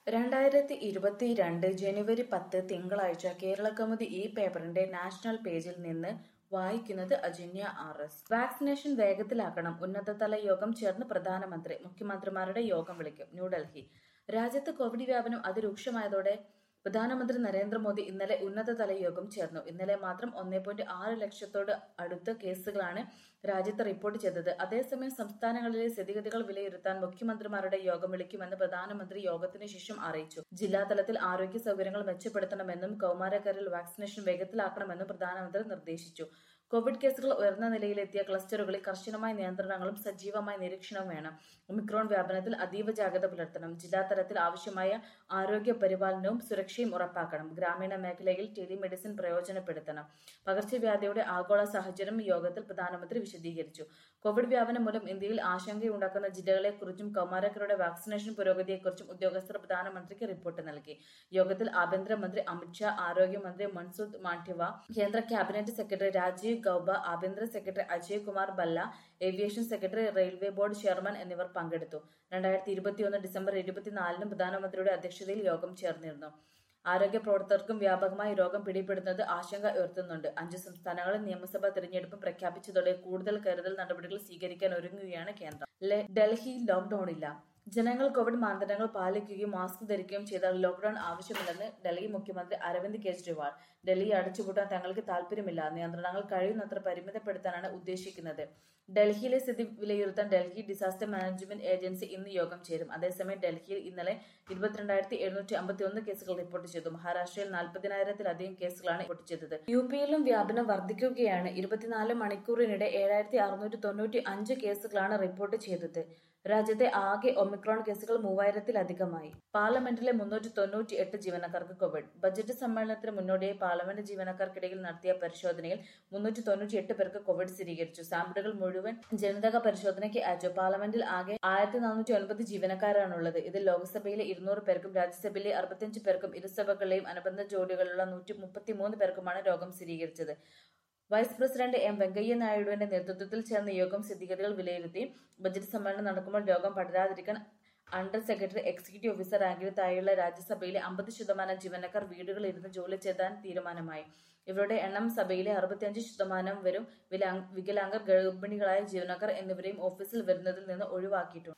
രണ്ടായിരത്തി ഇരുപത്തിരണ്ട് ജനുവരി പത്ത് തിങ്കളാഴ്ച കേരളകൗമുദി ഈ പേപ്പറിന്റെ നാഷണൽ പേജിൽ നിന്ന് വായിക്കുന്നത് അജന്യ ആർ എസ് വാക്സിനേഷൻ വേഗത്തിലാക്കണം ഉന്നതതല യോഗം ചേർന്ന് പ്രധാനമന്ത്രി മുഖ്യമന്ത്രിമാരുടെ യോഗം വിളിക്കും ന്യൂഡൽഹി രാജ്യത്ത് കോവിഡ് വ്യാപനം അതിരൂക്ഷമായതോടെ പ്രധാനമന്ത്രി നരേന്ദ്രമോദി ഇന്നലെ ഉന്നതതല യോഗം ചേർന്നു ഇന്നലെ മാത്രം ഒന്നേ പോയിന്റ് ആറ് ലക്ഷത്തോട് അടുത്ത കേസുകളാണ് രാജ്യത്ത് റിപ്പോർട്ട് ചെയ്തത് അതേസമയം സംസ്ഥാനങ്ങളിലെ സ്ഥിതിഗതികൾ വിലയിരുത്താൻ മുഖ്യമന്ത്രിമാരുടെ യോഗം വിളിക്കുമെന്ന് പ്രധാനമന്ത്രി യോഗത്തിന് ശേഷം അറിയിച്ചു ജില്ലാതലത്തിൽ ആരോഗ്യ സൗകര്യങ്ങൾ മെച്ചപ്പെടുത്തണമെന്നും കൌമാരക്കാരിൽ വാക്സിനേഷൻ വേഗത്തിലാക്കണമെന്നും പ്രധാനമന്ത്രി നിർദ്ദേശിച്ചു കോവിഡ് കേസുകൾ ഉയർന്ന നിലയിലെത്തിയ ക്ലസ്റ്ററുകളിൽ കർശനമായ നിയന്ത്രണങ്ങളും സജീവമായ നിരീക്ഷണവും വേണം ഒമിക്രോൺ വ്യാപനത്തിൽ അതീവ ജാഗ്രത പുലർത്തണം ജില്ലാതലത്തിൽ ആവശ്യമായ ആരോഗ്യ പരിപാലനവും സുരക്ഷയും ഉറപ്പാക്കണം ഗ്രാമീണ മേഖലയിൽ ടെലിമെഡിസിൻ പ്രയോജനപ്പെടുത്തണം പകർച്ചവ്യാധിയുടെ ആഗോള സാഹചര്യം യോഗത്തിൽ പ്രധാനമന്ത്രി വിശദീകരിച്ചു കോവിഡ് വ്യാപനം മൂലം ഇന്ത്യയിൽ ആശങ്കയുണ്ടാക്കുന്ന ജില്ലകളെക്കുറിച്ചും കൌമാരക്കാരുടെ വാക്സിനേഷൻ പുരോഗതിയെക്കുറിച്ചും ഉദ്യോഗസ്ഥർ പ്രധാനമന്ത്രിക്ക് റിപ്പോർട്ട് നൽകി യോഗത്തിൽ ആഭ്യന്തരമന്ത്രി അമിത്ഷാ ആരോഗ്യമന്ത്രി മൻസുഖ് മാണ്ഡ്യവ കേന്ദ്ര ക്യാബിനറ്റ് സെക്രട്ടറി രാജീവ് ഗൌബ ആഭ്യന്തര secretary Ajay Kumar Bhalla aviation secretary railway board chairman എന്നിവർ പങ്കെടുത്തു രണ്ടായിരത്തി ഇരുപത്തിയൊന്ന് ഡിസംബർ ഇരുപത്തിനാലിനും പ്രധാനമന്ത്രിയുടെ അധ്യക്ഷതയിൽ യോഗം ചേർന്നിരുന്നു ആരോഗ്യ പ്രവർത്തകർക്കും വ്യാപകമായി രോഗം പിടിപെടുന്നത് ആശങ്ക ഉയർത്തുന്നുണ്ട് അഞ്ച് സംസ്ഥാനങ്ങളിൽ നിയമസഭാ തെരഞ്ഞെടുപ്പ് പ്രഖ്യാപിച്ചതോടെ കൂടുതൽ കരുതൽ നടപടികൾ സ്വീകരിക്കാൻ ഒരുങ്ങുകയാണ് കേന്ദ്രം ലെ- ഡൽഹി ലോക്ഡൌണില്ല ജനങ്ങൾ കോവിഡ് മാനദണ്ഡങ്ങൾ പാലിക്കുകയും മാസ്ക് ധരിക്കുകയും ചെയ്താൽ ലോക്ഡൌൺ ആവശ്യമില്ലെന്ന് ഡൽഹി മുഖ്യമന്ത്രി അരവിന്ദ് കെജ്രിവാൾ ഡൽഹി അടച്ചുപൂട്ടാൻ തങ്ങൾക്ക് താൽപര്യമില്ല നിയന്ത്രണങ്ങൾ കഴിയുന്നത്ര പരിമിതപ്പെടുത്താനാണ് ഉദ്ദേശിക്കുന്നത് ഡൽഹിയിലെ സ്ഥിതി വിലയിരുത്താൻ ഡൽഹി ഡിസാസ്റ്റർ മാനേജ്മെന്റ് ഏജൻസി ഇന്ന് യോഗം ചേരും അതേസമയം ഡൽഹിയിൽ ഇന്നലെ ഇരുപത്തിരണ്ടായിരത്തി എഴുന്നൂറ്റി അമ്പത്തി ഒന്ന് കേസുകൾ റിപ്പോർട്ട് ചെയ്തു മഹാരാഷ്ട്രയിൽ നാൽപ്പതിനായിരത്തിലധികം കേസുകളാണ് റിപ്പോർട്ട് ചെയ്തത് യു പിയിലും വ്യാപനം വർദ്ധിക്കുകയാണ് ഇരുപത്തിനാല് മണിക്കൂറിനിടെ ഏഴായിരത്തി അറുന്നൂറ്റി തൊണ്ണൂറ്റി അഞ്ച് കേസുകളാണ് റിപ്പോർട്ട് ചെയ്തത് രാജ്യത്തെ ആകെ ഒമിക്രോൺ കേസുകൾ മൂവായിരത്തിലധികമായി പാർലമെന്റിലെ മുന്നൂറ്റി തൊണ്ണൂറ്റി എട്ട് ജീവനക്കാർക്ക് കോവിഡ് ബജറ്റ് സമ്മേളനത്തിന് മുന്നോടിയായി പാർലമെന്റ് ജീവനക്കാർക്കിടയിൽ നടത്തിയ പരിശോധനയിൽ മുന്നൂറ്റി തൊണ്ണൂറ്റി എട്ട് പേർക്ക് കോവിഡ് സ്ഥിരീകരിച്ചു സാമ്പിളുകൾ മുഴുവൻ ജനിതക പരിശോധനയ്ക്ക് അയച്ചു പാർലമെന്റിൽ ആകെ ആയിരത്തി നാനൂറ്റി ഒൻപത് ജീവനക്കാരാണുള്ളത് ഇതിൽ ലോക്സഭയിലെ ഇരുന്നൂറ് പേർക്കും രാജ്യസഭയിലെ അറുപത്തിയഞ്ച് പേർക്കും ഇരുസഭകളിലെയും അനുബന്ധ ജോലികളുള്ള നൂറ്റി മുപ്പത്തിമൂന്ന് പേർക്കുമാണ് രോഗം സ്ഥിരീകരിച്ചത് വൈസ് പ്രസിഡന്റ് എം വെങ്കയ്യ നായിഡുവിന്റെ നേതൃത്വത്തിൽ ചേർന്ന യോഗം സ്ഥിതിഗതികൾ വിലയിരുത്തി ബജറ്റ് സമ്മേളനം നടക്കുമ്പോൾ രോഗം പടരാതിരിക്കാൻ അണ്ടർ സെക്രട്ടറി എക്സിക്യൂട്ടീവ് ഓഫീസർ റാങ്കിൽ താഴെയുള്ള രാജ്യസഭയിലെ അമ്പത് ശതമാനം ജീവനക്കാർ വീടുകളിൽ ഇരുന്ന് ജോലി ചെയ്താൻ തീരുമാനമായി ഇവരുടെ എണ്ണം സഭയിലെ അറുപത്തിയഞ്ച് ശതമാനം വരും വിലാ- വികലാംഗർ ഗർഭിണികളായ ജീവനക്കാർ എന്നിവരെയും ഓഫീസിൽ വരുന്നതിൽ നിന്ന് ഒഴിവാക്കിയിട്ടുണ്ട്